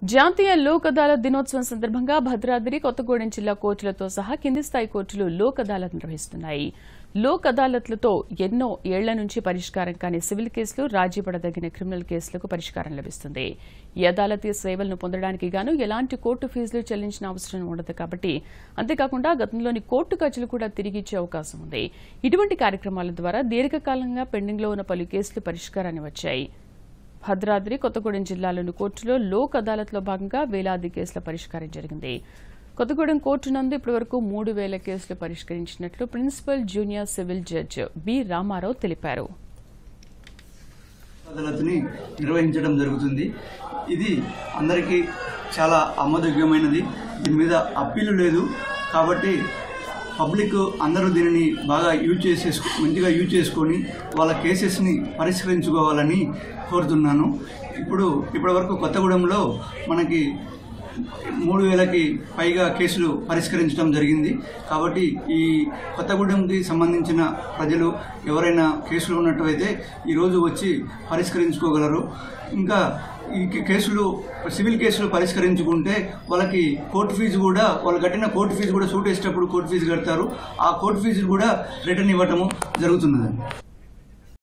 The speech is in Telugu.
జాతీయ లోక్ అదాలత్ దినోత్సవం సందర్భంగా భద్రాద్రి కొత్తగూడెం జిల్లా కోర్టులతో సహా కింది స్థాయి కోర్టులు లోక్ అదాలత్ నిర్వహిస్తున్నాయి లోక్ అదాలత్లతో ఎన్నో ఏళ్ల నుంచి పరిష్కారం కాని సివిల్ కేసులు రాజీ పడదగిన క్రిమినల్ కేసులకు పరిష్కారం లభిస్తుంది ఈ అదాలతీ సేవలను పొందడానికి గాను ఎలాంటి కోర్టు ఫీజులు చెల్లించిన అవసరం ఉండదు కాబట్టి అంతేకాకుండా గతంలోని కోర్టు ఖర్చులు కూడా తిరిగి ఇచ్చే అవకాశం ఉంది ఇటువంటి కార్యక్రమాల ద్వారా దీర్ఘకాలంగా పెండింగ్లో ఉన్న పలు కేసులు పరిష్కారాన్ని వచ్చాయి భద్రాద్రి కొత్తగూడెం జిల్లాలోని కోర్టులో లోక్ అదాలత్లో భాగంగా వేలాది కేసుల పరిష్కారం జరిగింది కొత్తగూడెం కోర్టు నందు ఇప్పటివరకు మూడు వేల కేసులు పరిష్కరించినట్లు principal junior civil judge B Ramarao తెలిపారు అదాలత్ని నిర్వహించడం జరుగుతుంది ఇది అందరికీ చాలా ఆమోదయోగ్యమైనది దీని మీద అప్పీలు లేదు కాబట్టి పబ్లిక్ అందరూ దీనిని బాగా యూజ్ చేసేసుకో మంచిగా యూజ్ చేసుకొని వాళ్ళ కేసెస్ని పరిష్కరించుకోవాలని కోరుతున్నాను ఇప్పుడు ఇప్పటివరకు కొత్తగూడెంలో మనకి మూడు వేలకి పైగా కేసులు పరిష్కరించడం జరిగింది కాబట్టి ఈ కొత్తగూడెంకి సంబంధించిన ప్రజలు ఎవరైనా కేసులు ఉన్నట్టయితే ఈరోజు వచ్చి పరిష్కరించుకోగలరు ఇంకా ఈ కే- కేసులు సివిల్ కేసులు పరిష్కరించుకుంటే వాళ్ళకి కోర్టు ఫీజు కూడా వాళ్ళు కట్టిన కోర్టు ఫీజు కూడా సూట్ వేసేటప్పుడు కోర్టు ఫీజు కడతారు ఆ కోర్టు ఫీజు కూడా రిటర్న్ ఇవ్వటము జరుగుతున్నదండి